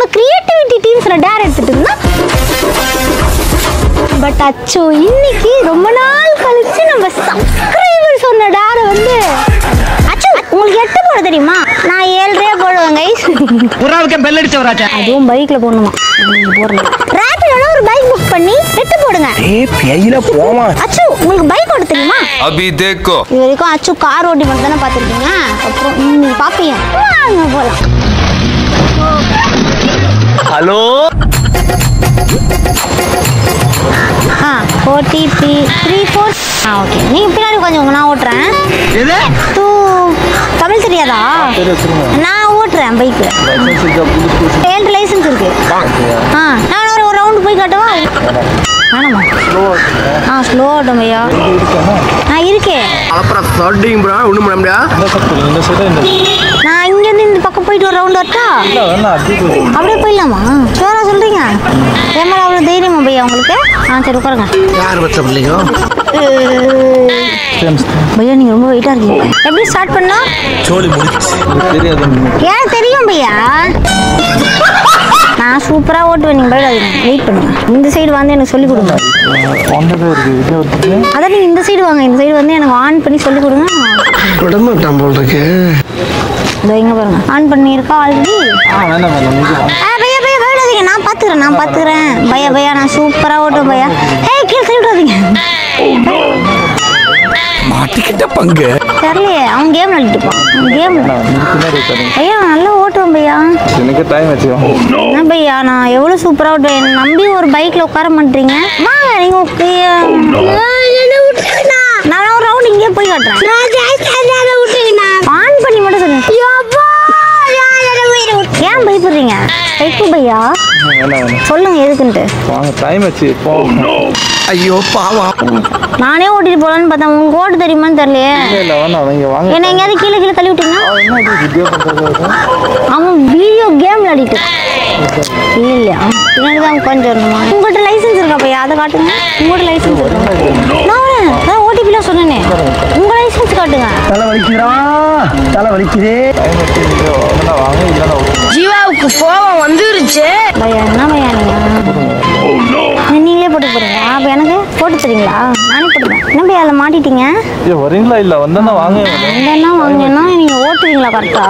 Creativity டீம்ஸ்ல dare எடுத்துட்டு இருந்தா but அச்சோ இன்னைக்கு ரொம்ப நாள் கழிச்சு நம்ம சப்ஸ்கிரைபர் சொன்ன டேரை வந்து அச்சோ உங்களுக்கு எட்டு போட தெரியுமா நான் ஏழ்ரையா போடுவேன் கைஸ் புறாவுக்கு பெல் அடிச்சவராச்சா அதுவும் பைக்ல போடணுமா போடுறேன் ரேபிடோட ஒரு பைக் புக் பண்ணி எட்டு போடுங்க ஏ பெயில போமா அச்சு உங்களுக்கு பைக் ஓட்ட தெரியுமா अभी देखो இது வரைக்கும் அச்சு கார் ஓட்டி மட்டும் தானே பார்த்துருக்கீங்க அப்புறம் நீங்க பாப்பீங்க வாங்க போலாம் hello ah OTP three four ah okay நீங்கள் பின்னாடி கொஞ்சம் நான் ஓட்டுறேன் எது தூ தமிழ் தெரியாதா நான் ஓட்டுறேன் பைக்கு என்கிட்ட லைசன்ஸ் இருக்கு ஆ நான் ஒரு ஒரு ரவுண்டு போய் காட்டவா வேணாமா ஆ ஸ்லோ ஓட்டும் பையா ஆ இருக்கே அப்புறம் ஸ்டார்டிங் ப்ரோ ஒன்றும் பண்ண முடியாது நான் இங்கேருந்து இந்த பக்கம் போயிட்டு ஒரு ரவுண்ட் வரட்டா அப்படியே போயிடலாமா ஷோரா சொல்றீங்க என் மேலே அவ்வளோ தைரியமா பையா உங்களுக்கு ஆ சரி உட்காருங்க யார் வச்ச பிள்ளைங்க பையா நீங்கள் ரொம்ப வெயிட்டாக இருக்கீங்க எப்படி ஸ்டார்ட் பண்ணா ஏன் தெரியும் பையா நான் சூப்பராக ஓட்டுவேன் நீங்கள் பயப்படாதீங்க வெயிட் பண்ணுங்க இந்த சைடு வந்து எனக்கு சொல்லிக் கொடுங்க அதான் நீங்கள் இந்த சைடு வாங்க இந்த சைடு வந்து எனக்கு ஆன் பண்ணி சொல்லிக் கொடுங்க விடமாட்டான் போல் இருக்கு இதோ இங்க பாருங்க ஆன் பண்ணியிருக்கா ஆல்ரெடி பையா பையா பயப்படாதீங்க நான் பார்த்துக்கிறேன் நான் பார்த்துக்கிறேன் பையா பையா நான் சூப்பராக ஓட்டுவேன் பையா ஏய் கீழே தள்ளி விடாதீங்க மாட்டிக்கிட்ட பங்கு தெரியலையே அவன் கேம் விளையாடிட்டுப்பான் கேம் ஐயா நான் நல்லா ஓட்டுவேன் பையா எனக்கு டைம் வச்சுக்கோ என்ன பையா நான் எவ்வளோ சூப்பராக ஓட்டுவேன் என்னை நம்பி ஒரு பைக்கில் உட்கார மாட்டீங்க வாங்க நீங்கள் நான் ஒரு ரவுண்ட் இங்கே போய் காட்டுறேன் ஆன் பண்ணி மட்டும் சொல்லுங்க ஏன் பயப்படுறீங்க வைப்பு பையா வேணாம் வேணாம் சொல்லுங்க எதுக்குன்ட்டு வாங்க டைம் வச்சு போ ஐயோ பாவம் நானே ஓட்டிட்டு போலான்னு பார்த்தேன் உங்களுக்கு ஓட்டு தெரியுமான்னு தெரியலையே இல்ல இல்ல வேணாம் நீங்க வாங்க என்ன எங்கேயாவது கீழே கீழே தள்ளி விட்டீங்கன்னா அவன் என்ன இது வீடியோ பண்றது அவன் வீடியோ கேம் விளையாடிட்டு இல்லையா பின்னாடி தான் உட்காந்து வரணுமா உங்கள்கிட்ட லைசன்ஸ் இருக்கா பையா அதை காட்டுங்க உங்கள்கிட்ட லைசன்ஸ் இருக்கா நான் அதான் ஓடிபிலாம் சொன்னேனே உங்கள் லைசன்ஸ் காட்டுங்க தலை வலிக்குதுடா தலை வலிக்குதே டைம் வச்சு நீங்க வேணா வாங்க இல்லைன்னா விட்டுருங்க. ஜீவாவுக்கு கோபம் வந்துருச்சு பையா என்ன பையா நீங்கள் நீங்களே போட்டு போறீங்களா அப்போ எனக்கு போட்டு தரீங்களா நானே போட்டுப்பேன் என்ன பையா அதில் மாட்டிட்டீங்க ஏ வரீங்களா இல்ல வந்தா வாங்க என்ன வாங்கினா நீங்கள் ஓட்டுவீங்களா கரெக்டா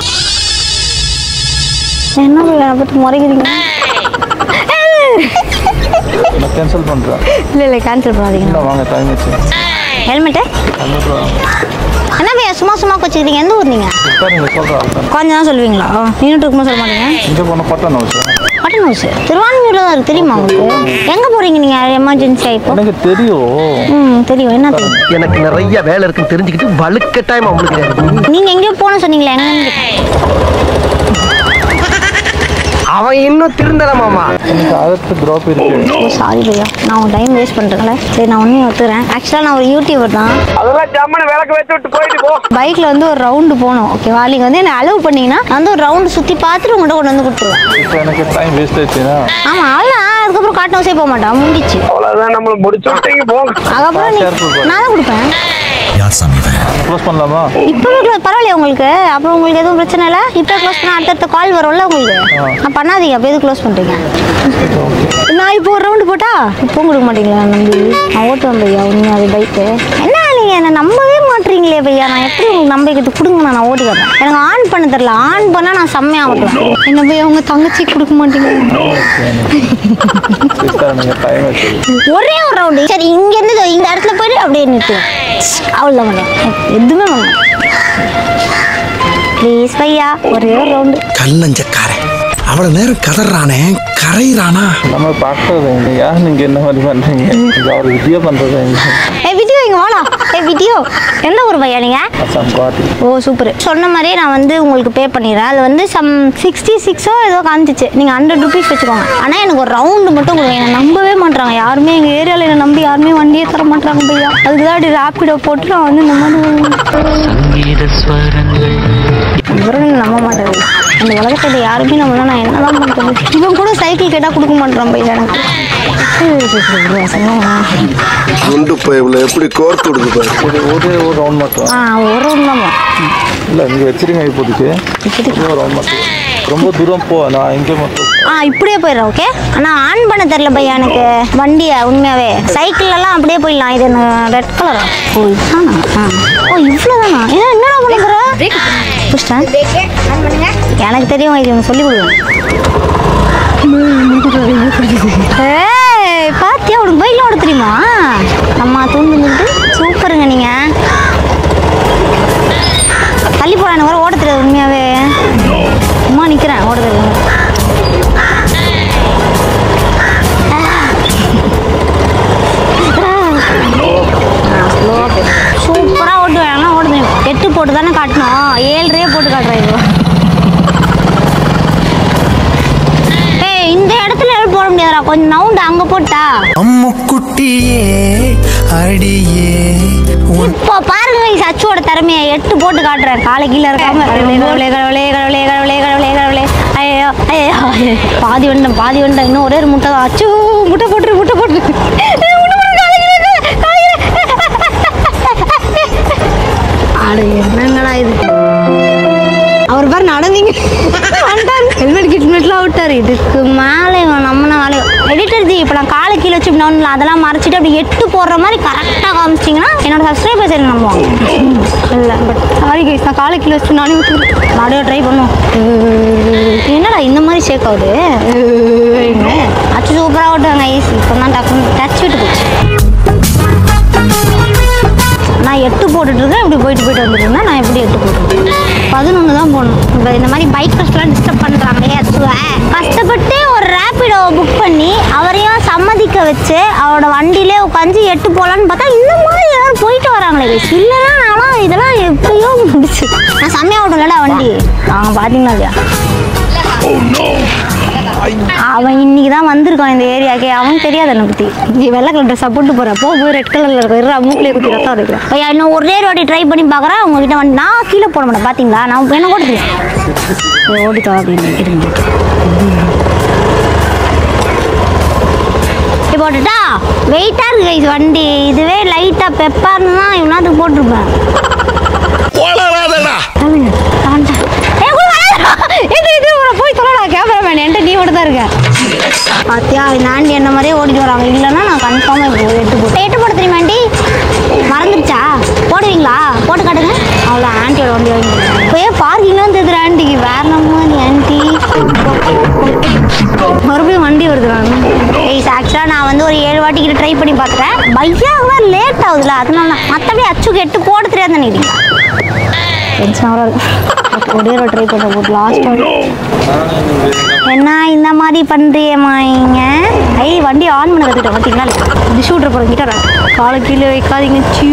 என்ன பையா என்னை பற்றி முறைக்கிறீங்க நான் கேன்சல் பண்றேன் இல்லை இல்லை கேன்சல் பண்ணாதீங்க இல்ல வாங்க டைம் வச்சு ஹெல்மெட்டு என்ன பையா சும்மா சும்மா வச்சுக்கிறீங்க எந்த ஊர் நீங்கள் உட்காருங்க சொல்றேன் கொஞ்சம் தான் சொல்லுவீங்களா நின்றுட்டு இருக்கும்போது சொல்ல மாட்டீங்க இங்க போன பட்டன் ஹவுஸ் பட்டன் ஹவுஸ் திருவான்மையூரில் தான் இருக்கு தெரியுமா உங்களுக்கு எங்கே போகிறீங்க நீங்கள் எமர்ஜென்சியாக இப்போ எனக்கு தெரியும் ம் தெரியும் என்ன தெரியும் எனக்கு நிறைய வேலை இருக்குன்னு தெரிஞ்சுக்கிட்டு வலுக்கட்டாயம் அவங்களுக்கு நீங்கள் எங்கேயோ போகணும்னு சொன்னீங்களே எங்கே அவன் இன்னும் திருந்தல மாமா எனக்கு ஆயிரத்து ட்ராப் இருக்கு ஓ சாரி பையா நான் உங்கள் டைம் வேஸ்ட் பண்ணுறேன்ல சரி நான் ஒன்றையும் ஒத்துக்கிறேன் ஆக்சுவலாக நான் ஒரு யூடியூபர் தான் அதெல்லாம் ஜம்மனு விளக்கு வச்சு விட்டு போயிட்டு போ பைக்கில் வந்து ஒரு ரவுண்டு போகணும் ஓகேவா நீங்கள் வந்து என்ன அலோவ் பண்ணீங்கன்னா நான் வந்து ஒரு ரவுண்டு சுற்றி பார்த்துட்டு உங்கள்கிட்ட கொண்டு வந்து கொடுத்துருவேன் இப்போ எனக்கு டைம் வேஸ்ட் ஆயிடுச்சுன்னா ஆமாம் அவ்வளோ அதுக்கப்புறம் காட்டு ஹவுஸே போக மாட்டான் முடிச்சு அவ்வளவுதான் நம்மள முடிச்சு விட்டீங்க போங்க அதுக்கப்புறம் நீ- share கொடுப்பேன். நான் தான் கொடுப்பேன் க்ளோஸ் பண்ணலாமா இப்போவே க்ளோஸ் பரவாயில்லையா உங்களுக்கு அப்புறம் உங்களுக்கு எதுவும் பிரச்சனை இல்லை இப்போ க்ளோஸ் பண்ணால் அடுத்தடுத்த கால் வரும்ல உங்களுக்கு நான் பண்ணாதீங்க அப்போ எது க்ளோஸ் பண்ணுறீங்க நான் இப்போ ஒரு ரவுண்டு போட்டா இப்போ கொடுக்க மாட்டீங்களா நான் நம்பி நான் ஓட்டுவேன் பையா உண்மையாக அது பைக்கு என்ன நீங்கள் என்னை நம்பவே மாட்டீங்களே பையா நான் எப்படி உங்களுக்கு நம்பிக்கிறது கொடுங்க நான் ஓட்டி வரேன் எனக்கு ஆன் பண்ண தெரில ஆன் பண்ணால் நான் செம்மையாக ஓட்டுவேன் என்ன பையா உங்கள் தங்கச்சி கொடுக்க மாட்டீங்க சிஸ்டர் நீங்க டைம் வச்சு ஒரே ஒரு ரவுண்டு சரி இங்கேருந்து இதோ இந்த இடத்துல போயிட்டு அப்படியே நிறுத்துவேன் அவ்வளோதான் பண்ணேன் எதுவுமே பண்ண ப்ளீஸ் பையா ஒரே ஒரு ரவுண்டு கல்லஞ்சக்காரன் அவ்வளவு நேரம் கதறானே கரையிறானா நம்ம பார்க்கறது எங்க யார் நீங்க என்ன மாதிரி பண்றீங்க இது அவர் வித்தியா பண்றது எங்க ஏ வீடியோ இங்கே வாடா ஏ வீடியோ எந்த ஊர் பையா நீங்கள் அசாம் குவாட்டி ஓ சூப்பர் சொன்ன மாதிரியே நான் வந்து உங்களுக்கு பே பண்ணிடுறேன் அது வந்து சம் சிக்ஸ்டி சிக்ஸோ ஏதோ காமிச்சிச்சு நீங்கள் ஹண்ட்ரட் ருபீஸ் வச்சுக்கோங்க ஆனால் எனக்கு ஒரு ரவுண்டு மட்டும் கொடுங்க என்னை நம்பவே மாட்றாங்க யாருமே எங்கள் ஏரியாவில் என்னை நம்பி யாருமே வண்டியே தர மாட்றாங்க பையா அதுக்கு தான் அப்படி ரேப்பிடோ போட்டு நான் வந்து இந்த மாதிரி இவரும் நம்ப மாட்டாரு அந்த உலகத்துல யாருமே நம்மள நான் என்னதான் பண்றது இவன் கூட சைக்கிள் கேட்டா கொடுக்க மாட்டான் பையா எனக்கு குண்டு பைப்ல எப்படி கோர்த்து விடுது பாரு சரி ஒரே ஒரு ரவுண்ட் மட்டும் ஆ ஒரு round தான் இல்ல இங்க வச்சிருங்க இப்போதைக்கு ஒரே ஒரு ரவுண்ட் மட்டும் ரொம்ப தூரம் போ நான் இங்க மட்டும் ஆ இப்படியே போயிடுறேன் ஓகே ஆனால் ஆன் பண்ண தெரில பையா எனக்கு வண்டியை உண்மையாகவே சைக்கிள்லாம் அப்படியே போயிடலாம் இது ரெட் கலரா ஓ இதுதானா ஆ ஓ இவ்வளோ தானா ஏன் என்னடா பண்ணுற புஷ்டன் எனக்கு தெரியும் இது இவங்க சொல்லி கொடுங்க ஏய் பாத்தியா உனக்கு பைக்ல ஓட தெரியுமா அம்மா தூண்டு நின்று சூப்பருங்க நீங்க தள்ளி போட எனக்கு வர ஓட தெரியாது உண்மையாவே அம்மா நிக்கிறேன் ஓட தெரியாது சூப்பராக ஓட்டுவேன் எல்லாம் ஓட தெரியும் எட்டு போட்டு தானே காட்டணும் ஏழ்ரையே போட்டு காட்டுறேன் இப்போ ஏய் இந்த இடத்துல எல்லாம் போட முடியாதுடா கொஞ்சம் நவுண்டு அங்க போட்டா அம்முக்குட்டியே அடியே உன் இப்போ பாருங்க guys, அச்சுவோட திறமையை எட்டு போட்டு காட்டுறேன் காலை கீழே இருக்காம கடவுளே கடவுளே கடவுளே கடவுளே கடவுளே கடவுளே கடவுளே ஐயோ ஐயோ ஐயோ. பாதி வண்டம் பாதி வண்டம் இன்னும் ஒரே ஒரு முட்டை தான் அச்சு முட்டை போட்டுரு முட்டை போட்டுரு ஏய், முட்டை போட்டுரு, காலை கீழே இருக்கு, காலை கீழே. அட என்னங்கடா இது அவர் பாரு நடந்தீங்க ஹெல்மெட் கிட்மெட்லாம் விட்டாரு இதுக்கு மேலே இவன் நம்மன வேலையோ எடிட்டர் ஜி இப்போ நான் காலை கீழே வச்சு இப்படி ஒன்றும் அதெல்லாம் மறைச்சிட்டு அப்படி எட்டு போடுற மாதிரி கரெக்டாக காமிச்சிங்கன்னா என்னோட சப்ஸ்கிரைபர்ஸ் என்ன நம்புவாங்க இல்லை பட் சாரி கைஸ் நான் காலை கீழே வச்சு நானே விட்டுருக்கேன் நிறைய ட்ரை பண்ணுவோம் என்னடா இந்த மாதிரி ஷேக் ஆகுது அச்சு சூப்பராக ஓட்டுவாங்க ஐஸ் இப்போ தான் டக்குன்னு டச் விட்டு போச்சு நான் எட்டு போட்டுட்டு இருக்கேன் இப்படி போயிட்டு போயிட்டு வந்துட்டு இருந்தேன் நான் எப்படி எட்டு போட்டுருக்கேன் பதினொன்று தான் போகணும் இப்போ இந்த மாதிரி பைக் கஷ்டம்லாம் டிஸ்டர்ப் பண்ணுறாங்களே அச்சுவை கஷ்டப்பட்டு ஒரு ரேப்பிடோ புக் பண்ணி அவரையும் சம்மதிக்க வச்சு அவரோட வண்டியிலே உட்காந்து எட்டு போகலான்னு பார்த்தா இந்த மாதிரி எல்லாரும் போயிட்டு வராங்களே guys. இல்லைன்னா நானும் இதெல்லாம் எப்பயோ முடிச்சு நான் செம்மையாக ஓட்டும்லடா வண்டி நாங்கள் பார்த்தீங்களா இல்லையா அவன் இன்னைக்கு தான் வந்திருக்கான் இந்த ஏரியாக்கே அவன் தெரியாது என்னை பற்றி நீ வெள்ளை கலர் ட்ரெஸ்ஸாக போட்டு போகிற போ போய் ரெட் கலரில் இருக்க இருறா மூக்கிலே குத்தி ரத்தம் இருக்கிறேன் ஐயா இன்னும் ஒரே ஒரு வாட்டி ட்ரை பண்ணி பார்க்குறேன் உங்ககிட்ட வந்து நான் கீழே போட மாட்டேன் பார்த்தீங்களா நான் என்ன கூட தெரியும் ஓடிக்கா அப்படின்னு இருங்க இப்படி போட்டுட்டா வெயிட்டாக இருக்கு guys வண்டி இதுவே லைட்டாக பெப்பார்னு தான் இவ்வளோத்துக்கு போட்டிருப்பேன் தமிழ், தாண்டா. ஏய், உள்ள வராதடா. இது இது உன்னை போய் சொல்லடா கேமராமேன் என்கிட்ட நீ மட்டும் தான் இருக்க பாத்தியா இந்த ஆண்டி என்ன மாதிரியே ஓடிட்டு வராங்க இல்லைன்னா நான் கன்ஃபார்மாக இப்போ எட்டு போட்டு எட்டு போட தெரியுமா ஆண்டி மறந்துடுச்சா போடுவீங்களா போட்டு காட்டுங்க அவ்வளோ ஆண்டியோட வண்டி வாங்கி போய் பார்க்கிங்லாம் தெரியுது ஆண்டிக்கு வேற மாதிரி ஆண்டி மறுபடியும் வண்டி வருதுறாங்க ஏய் ஆக்சுவலாக நான் வந்து ஒரு ஏழு வாட்டி கிட்ட ட்ரை பண்ணி பார்க்குறேன் பையாகலாம் லேட் ஆகுதுல அதனால தான் மற்றபடி அச்சுக்கு எட்டு போட தெரியாது நினைக்கிறீங்க டென்ஷன் ஆகாது ஒரே ஒரு ட்ரை பண்ண போட்டு லாஸ்ட் என்ன இந்த மாதிரி பண்ணுறியம்மாங்க ஐ வண்டி ஆன் பண்ண கற்றுக்கிட்டேன் பார்த்தீங்களா இது ஷூட்டர் போகிற கிட்ட காலை கீழே வைக்காதீங்க சீ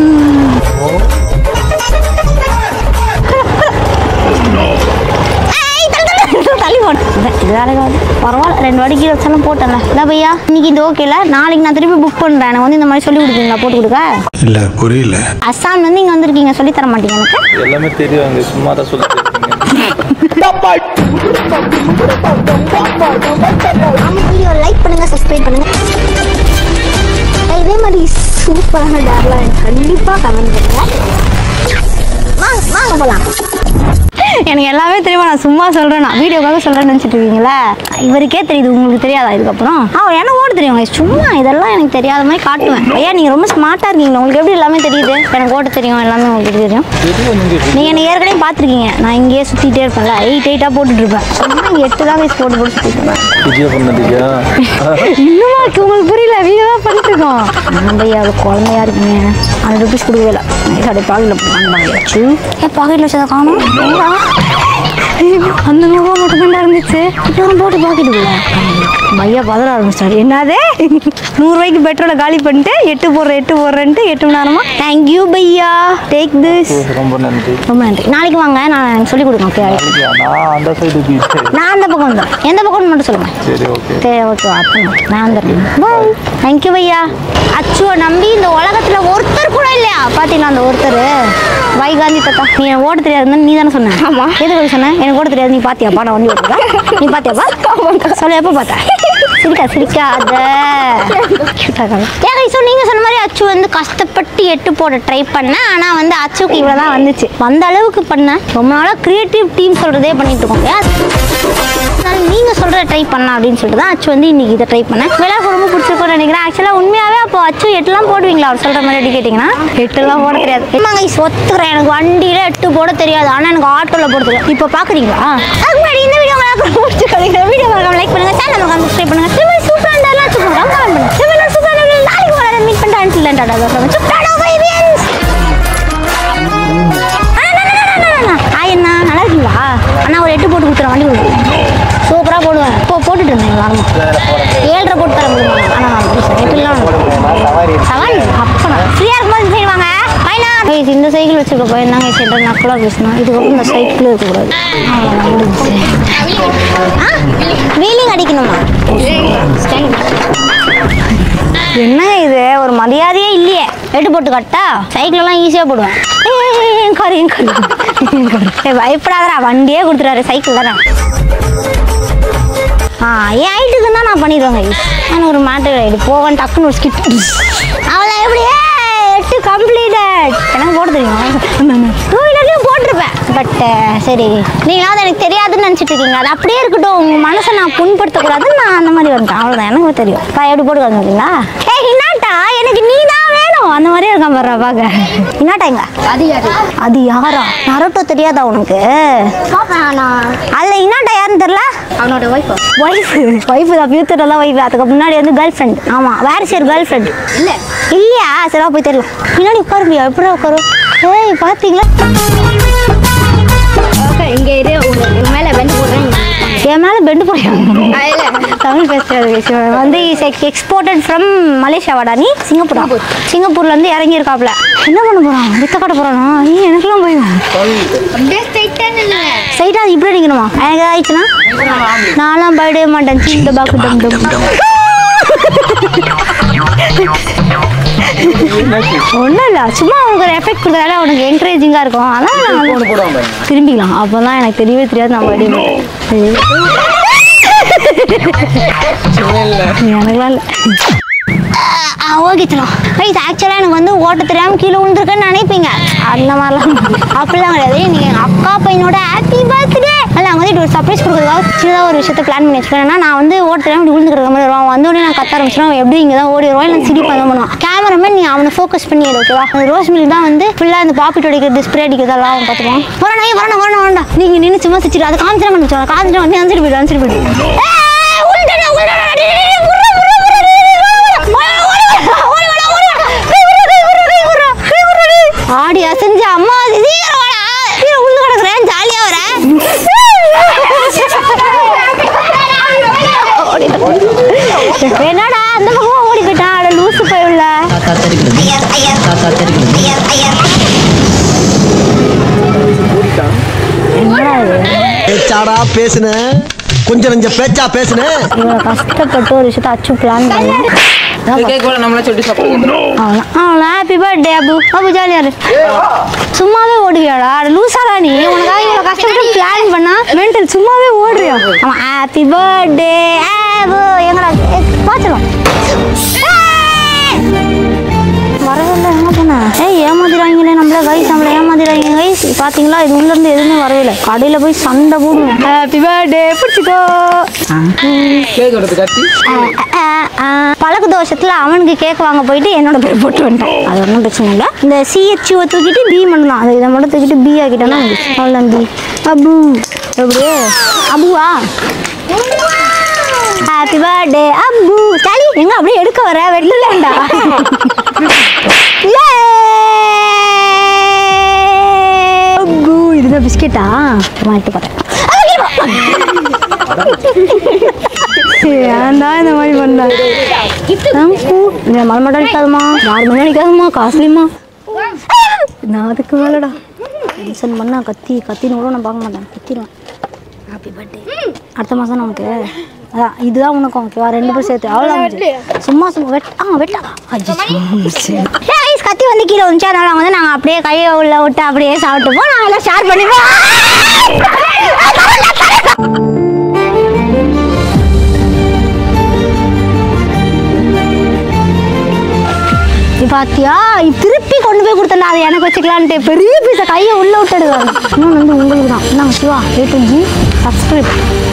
ஏய், தள்ளு, தள்ளு, தள்ளி போடு. இது இது வேலைக்காது பரவாயில்ல ரெண்டு வாட்டி கீழே வச்சாலும் போட்டேன்ல இல்லை பையா இன்னைக்கு இது ஓகேல நாளைக்கு நான் திருப்பி புக் பண்ணுறேன் எனக்கு வந்து இந்த மாதிரி சொல்லி கொடுப்பீங்களா போட்டு கொடுக்க இல்ல புரியல அஸ்ஸாம் வந்து இங்கே வந்திருக்கீங்க சொல்லி தர மாட்டீங்க எனக்கு எல்லாமே தெரியும் அங்கே சும்மா தான் சொல்லிட்டு வீடியோ லைக் பண்ணுங்க சப்ஸ்கிரைப் பண்ணுங்க இதே மாதிரி சூப்பரான டேர்லாம் கண்டிப்பாக கமெண்ட் பண்ணுங்க வாங்க வாங்க போகலாம் எனக்கு எல்லாமே தெரியுமா நான் சும்மா சொல்கிறேன் நான் வீடியோக்காக சொல்கிறேன்னு நினச்சிட்டு இருக்கீங்களா இவருக்கே தெரியுது உங்களுக்கு தெரியாதா இதுக்கப்புறம் ஆ எனக்கு ஓட தெரியும் guys. சும்மா இதெல்லாம் எனக்கு தெரியாத மாதிரி காட்டுவேன் ஐயா நீங்கள் ரொம்ப ஸ்மார்ட்டாக இருக்கீங்க உங்களுக்கு எப்படி எல்லாமே தெரியுது எனக்கு ஓட்ட தெரியும் எல்லாமே உங்களுக்கு எப்படி தெரியும் தெரியும் நீங்கள் நீங்கள் என்ன ஏற்கனவே பார்த்துருக்கீங்க நான் இங்கேயே சுற்றிட்டே இருப்பேன்ல எயிட் எயிட்டாக போட்டுட்டு இருப்பேன் சும்மா இங்கே எட்டு தான் வயசு போட்டு போட்டு சுற்றிட்டு இருப்பேன் விஜயா பண்ணதுக்கா இன்னுமா இருக்கு உங்களுக்கு புரியல வீடியோ தான் பண்ணிட்டு இருக்கோம் நம்ம அது குழந்தையா இருக்கீங்க அந்த ருபீஸ் கொடுக்கவே இல்லை அப்படியே பாக்கெட்டில் வாங்கிச்சு ஏன் பாக்கெட்டில் வச்சதை காணும் எங்கடா? ஐயோ, அந்த நூறுரூவா மட்டும் தான் இருந்துச்சு இப்போ போட்டு பாக்கெட்டுக்குள்ள பையா பதற ஆரம்பிச்சிட்டாரு என்னது நூறுரூவாய்க்கு பெட்ரோலை காலி பண்ணிட்டு எட்டு போடுறேன் எட்டு போடுறேன்ட்டு எட்டு மணி நேரமா தேங்க்யூ பையா டேக் திஸ் ரொம்ப நன்றி ரொம்ப நன்றி நாளைக்கு வாங்க நான் சொல்லிக் கொடுங்க ஓகே நாளைக்கா? நான் அந்த சைடு போயிட்டேன் நான் அந்த பக்கம் வந்துடும் எந்த பக்கம்னு மட்டும் சொல்லுங்க சரி ஓகே சரி ஓகே அப்புறம் நான் வந்துடுறேன் பாய் தேங்க்யூ பையா அச்சுவை நம்பி இந்த உலகத்துல ஒருத்தர் கூட இல்லையா பாத்தீங்களா அந்த ஒருத்தர் வை காந்தி தாத்தா நீ எனக்கு ஓட தெரியாதுன்னு நீ தானே சொன்ன ஆமா எதுக்கு சொன்ன எனக்கு ஓட தெரியாது நீ பாத்தியாப்பா நான் வண்டி ஓட்டுறேன் நீ பாத்தியாப்பா சொல்ல எப்போ பார்த்தா சிரிக்கா சிரிக்காத ஏன் ஸோ நீங்க சொன்ன மாதிரி அச்சு வந்து கஷ்டப்பட்டு எட்டு போட ட்ரை பண்ணேன் ஆனா வந்து அச்சுக்கு இவ்வளவுதான் வந்துச்சு வந்த அளவுக்கு பண்ணேன் ரொம்ப நாளா கிரியேட்டிவ் டீம் சொல்றதே பண்ணிட்டு இருக்கோம் ஏன் அதனால நீங்க சொல்ற ட்ரை பண்ணலாம் அப்படின்னு சொல்லிட்டு தான் அச்சு வந்து இன்னைக்கு இதை ட்ரை பண்ணேன் விழா ரொம்ப பிடிச்சிருக்கும்னு நினைக்கிறேன் ஆக்சுவலாக உண்மையாகவே அப்போ அச்சு எட்டுலாம் போடுவீங்களா அவர் சொல்கிற மாதிரி எப்படி கேட்டிங்கன்னா எட்டுலாம் போட தெரியாது ஆமாங்க ஒத்துக்கிறேன் எனக்கு வண்டியில் எட்டு போட தெரியாது ஆனால் எனக்கு ஆட்டோவில் போட தெரியும் இப்போ பார்க்குறீங்களா அதுக்கு முன்னாடி இந்த வீடியோ உங்களுக்கு பிடிச்சிருக்கீங்க வீடியோ மறக்காம லைக் பண்ணுங்க சேனல் மறக்காம சப்ஸ்கிரைப் பண்ணுங்க இந்த மாதிரி சூப்பராக இருந்தாலும் சூப்பராக கமெண்ட் பண்ணுங்க இந்த மாதிரி சூப்பராக இருந்தாலும் நாளைக்கு வர மீட் பண்ணிட்டு அன்டில் டாடா சூப்பராக பைபியன்ஸ் ஆ என்ன நல்லா இருக்கீங்களா அண்ணா ஒரு எட்டு போட்டு கொடுத்துறேன் வண்டி கொடுக்குறேன் சூப்பராக போடுவேன் இப்போ போட்டுட்டு இருந்தேன் வரணும் ஏழரை போட்டு தர முடியுமா ஆனால் நான் புதுசு எட்டுலாம் சவாரி அப்பனா ஃப்ரீயாக இருக்கும்போது சரி வாங்க பையனா guys, இந்த சைக்கிள் வச்சிருக்க பையன் தாங்க சென்டர் நக்கலாக பேசணும் இதுக்கப்புறம் இந்த சைக்கிள் இருக்கக்கூடாது அவ்வளோதான் முடிஞ்சுச்சு ஆ வீலிங் அடிக்கணுமா என்ன இது ஒரு மரியாதையே இல்லையே எட்டு போட்டு கட்டா சைக்கிள் எல்லாம் ஈஸியாக போடுவேன் கறி கறி ஏய், பயப்படாதடா வண்டியே கொடுத்துறாரு சைக்கிள் தானே ஆ என் ஹைட்டுக்கு தான் நான் பண்ணிடுவேங்க நான் ஒரு மேட்டர் ரைடு போவேன் டக்குன்னு ஒரு ஸ்கிட் அவ்வளோ எப்படி ஏய், எட்டு கம்ப்ளீட்டட் எனக்கு போட தெரியும் டூ வீலர்லையும் போட்டிருப்பேன் பட் சரி நீங்களாவது எனக்கு தெரியாதுன்னு நினச்சிட்டு இருக்கீங்க அது அப்படியே இருக்கட்டும் உங்கள் மனசை நான் புண்படுத்தக்கூடாதுன்னு நான் அந்த மாதிரி வந்துட்டேன் அவ்வளோதான் எனக்கு தெரியும் பா எப்படி போட்டு வந்துங்களா ஏய் இன்னாட்டா எனக்கு நீ தான் வேணும் அந்த மாதிரியே இருக்கான் பாரு பார்க்க இன்னாட்டா எங்க அது யாரு அது யாரா நரோட்டோ தெரியாதா உனக்கு அதில் இன்னாட்டா யாருன்னு தெரியல அவனோட ஒய்ஃப் ஒய்ஃப் ஒய்ஃப் தான் ஃபியூச்சரில் ஒய்ஃப் அதுக்கு முன்னாடி வந்து கேர்ள் ஃப்ரெண்ட் ஆமாம் வேறு சரி கேர்ள் ஃப்ரெண்ட் இல்லை இல்லையா சரிவா போய் தெரியல பின்னாடி உட்காருப்பியா எப்படி உட்காரும் ஏய் பார்த்தீங்களா இங்க இரு உங்க மேல பெண்டு போடுறேன் என் மேலே பெண்டு போடுறாங்க தமிழ் பேசுறது விஷயம் வந்து எக்ஸ்போர்ட்டட் ஃப்ரம் மலேசியாவாடா நீ சிங்கப்பூரா சிங்கப்பூர்லேருந்து இறங்கி இருக்காப்ல என்ன பண்ண போகிறான் வித்த காட்ட போகிறானா ஐயோ எனக்குலாம் போயும் அப்படியே ஸ்ட்ரைட்டா நில்லுங்க ஸ்ட்ரைட்டாக இப்படி நிற்கணுமா எனக்கு ஏதாவது ஆயிடுச்சுன்னா நான்லாம் பயப்படவே மாட்டேன் சீந்த பாக்கு டம் டம் ஒன்றும் இல்லை சும்மா அவனுக்கு ஒரு எஃபெக்ட் கொடுத்தாலே அவனுக்கு என்கரேஜிங்காக இருக்கும் அதான் நான் வந்து திரும்பிக்கலாம் அப்போ தான் எனக்கு தெரியவே தெரியாது நான் வடி எனக்குலாம் இல்லை ஓகே தரோம் ரைட் ஆக்சுவலாக எனக்கு வந்து ஓட்ட தெரியாமல் கீழே விழுந்துருக்குன்னு நினைப்பீங்க அந்த மாதிரிலாம் அப்படிலாம் கிடையாது நீங்கள் எங்கள் அக்கா பையனோட ஹாப்பி பர்த்டே அதில் அவங்க வந்து ஒரு சர்ப்ரைஸ் கொடுக்குறதுக்காக சின்னதாக ஒரு விஷயத்தை பிளான் பண்ணி வச்சுருக்கேன் ஏன்னா நான் வந்து ஓட்ட தெரியாமல் இப்படி விழுந்துக்கிற மாதிரி வருவான் வந்த உடனே நான் கத்த ஆரம்பிச்சிடும் அவன் எப்படி இங்கே தான் ஓடி வருவான் இல்லை சிரிப்பு தான் பண்ணுவான் கேமராமேன் நீ அவனை ஃபோக்கஸ் பண்ணி எடு ஓகேவா அந்த ரோஸ் மில் தான் வந்து ஃபுல்லாக இந்த பாப்பிட் அடிக்கிறது ஸ்ப்ரே அடிக்கிறதெல்லாம் அவன் பார்த்துக்குவான் வரணும் வரணும் வரணும் வரணும் நீங்கள் நின்று சும்மா சிரிச்சிட்டு அதை காமிச்சிட மாட்டேன் காமிச்சிட்டு வந்து அனுப்பிட்டு போயிடு அனுப்பிட்டு போயிடு ஏய், உள்டா, உள்டா, டேய், டேய், டேய், உர்றா, உர்றா, உர்றா, டேய், டேய், ஓடி வாடா, ஓடி வாடா, ஓடி வாடா, ஓடி வாடா, டேய், உர்றா, டேய், உர்றா, டேய், உர்றா, டேய், உர்றா, டேய். ஆடி அசைஞ்சு அம்மா சீக்கிரம் வாடா கீழே உள்ள கிடக்குறேன் ஜாலியா வரேன் என்னடா அந்த பக்கம் ஓடி போயிட்டான் அட லூசு போயுள்ள என்னடா இது பேச்சாடா பேசுன கொஞ்சம் நஞ்ச பேச்சா பேசுன இவ்வளோ கஷ்டப்பட்டு ஒரு விஷயத்தை அச்சு பிளான் பண்ணேன் அவனா ஹாப்பி பர்த்டே அபு அபு ஜாலியா இரு சும்மாவே ஓடுவியாடா அட லூசாடா நீ உனக்காக இவ்வளோ கஷ்டப்பட்டு பிளான் பண்ணா மென்டல் சும்மாவே ஓடுறியா அவன் ஹாப்பி பர்த்டே அபு எங்கடா பார்த்துலாம் வரவில்லை என்ன பண்ண ஏய் ஏமாத்திடுவாங்களே நம்மள கைஸ் நம்மள ஏமாத்திடுவாங்க கைஸ் பாத்தீங்களா இது உள்ள இருந்து எதுவுமே வரவே இல்லை கடையில போய் சண்டை போடுவோம் ஹாப்பி பர்த்டே பிடிச்சிக்கோ பழக்க தோஷத்துல அவனுக்கு கேக் வாங்க போயிட்டு என்னோட பேர் போட்டு வந்துட்டேன் அது ஒன்றும் பிரச்சனை இல்லை இந்த சிஹெச்யூவை தூக்கிட்டு பி மட்டும் தான் அது இதை மட்டும் தூக்கிட்டு பி ஆக்கிட்டோம்னா அவ்வளோதான் பி அபு எப்படி அபுவா ஹாப்பி பர்த்டே அப்பு ஸ்டாலி எங்க அப்படியே எடுக்க வர வெட்டலண்டா அப்பு இதுதான் பிஸ்கெட்டா மாட்டு போட்டேன் ஏன்டா இந்த மாதிரி பண்ண ஷாம்பு இந்த மலை மட்டும் அடிக்காதுமா யாரு மணி அடிக்காதுமா காஸ்ட்லிமா நான் அதுக்கு மேலடா டென்ஷன் பண்ணா கத்தி கத்தின்னு கூட நான் பார்க்க மாட்டேன் கத்திடுவேன் ஹாப்பி பர்த்டே அடுத்த மாதம் நமக்கு அதான் இதுதான் உனக்கு ஓகேவா ரெண்டு பேரும் சேர்த்து அவ்வளோ சும்மா சும்மா வெட் ஆ வெட்டா ஐஸ் கத்தி வந்து கீழே வந்துச்சு அதனால வந்து நாங்கள் அப்படியே கையை உள்ள விட்டு அப்படியே சாப்பிட்டுப்போம் நாங்கள் எல்லாம் ஷேர் பண்ணிப்போம் நீ பாத்தியா இது திருப்பி கொண்டு போய் கொடுத்தா அதை எனக்கு வச்சுக்கலான்ட்டு பெரிய பீஸை கையை உள்ள விட்டுடுவாங்க இன்னொன்று வந்து உங்களுக்கு தான் என்ன Siva A to Z subscribe